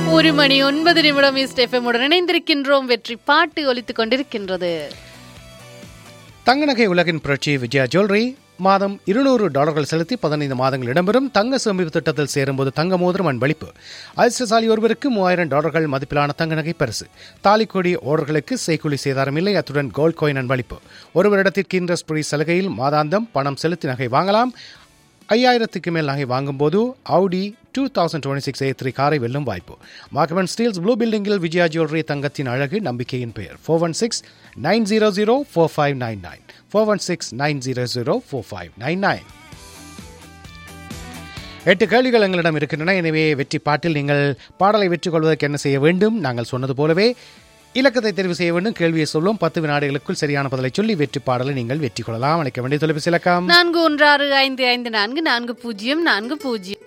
ஒரு மணி ஒன்பது நிமிடம் ஈஸ்ட் எஃப்எம் உடன் இணைந்திருக்கின்றோம் வெற்றி பாட்டு ஒலித்துக் கொண்டிருக்கின்றது தங்க நகை உலகின் புரட்சி விஜயா ஜுவல்லரி மாதம் இருநூறு டாலர்கள் செலுத்தி பதினைந்து மாதங்கள் இடம்பெறும் தங்க சேமிப்பு திட்டத்தில் சேரும்போது தங்க மோதிரம் அன்பளிப்பு அதிர்ஷ்டசாலி ஒருவருக்கு மூவாயிரம் டாலர்கள் மதிப்பிலான தங்க நகை பரிசு தாலிக்கொடி ஓடர்களுக்கு செய்கூலி சேதாரம் இல்லை அத்துடன் கோல்ட் காயின் அன்பளிப்பு ஒரு வருடத்திற்கு இன்ட்ரெஸ்ட் ஃப்ரீ சலுகையில் மாதாந்தம் பணம் செலுத்தி நகை வாங்கலாம் ஐயாயிரத்துக்கு மேல் நகை வாங்கும்போது Audi two thousand twenty six A three காரை வெல்லும் வாய்ப்பு மார்க்கமன் ஸ்டீல்ஸ் ப்ளூ பில்டிங்கில் விஜயா ஜுவல்லரி தங்கத்தின் அழகு நம்பிக்கையின் பெயர் four one six nine zero zero four five nine nine four one six nine zero zero four five nine nine எட்டு கேள்விகள் எங்களிடம் இருக்கின்றன எனவே வெற்றி பாட்டில் நீங்கள் பாடலை வெற்றி கொள்வதற்கு என்ன செய்ய வேண்டும் நாங்கள் சொன்னது போலவே இலக்கத்தை தெரிவு செய்ய வேண்டும் கேள்வியை சொல்லும் பத்து வினாடிகளுக்குள் சரியான பதிலை சொல்லி வெற்றி பாடலை நீங்கள் வெற்றி கொள்ளலாம் அழைக்க வேண்டிய தொலைபேசி இலக்கம் நான்கு ஒன்று ஆறு ஐந்து ஐந்து நான்கு நான்கு பூஜ்ஜியம் நான்கு பூஜ்ஜியம்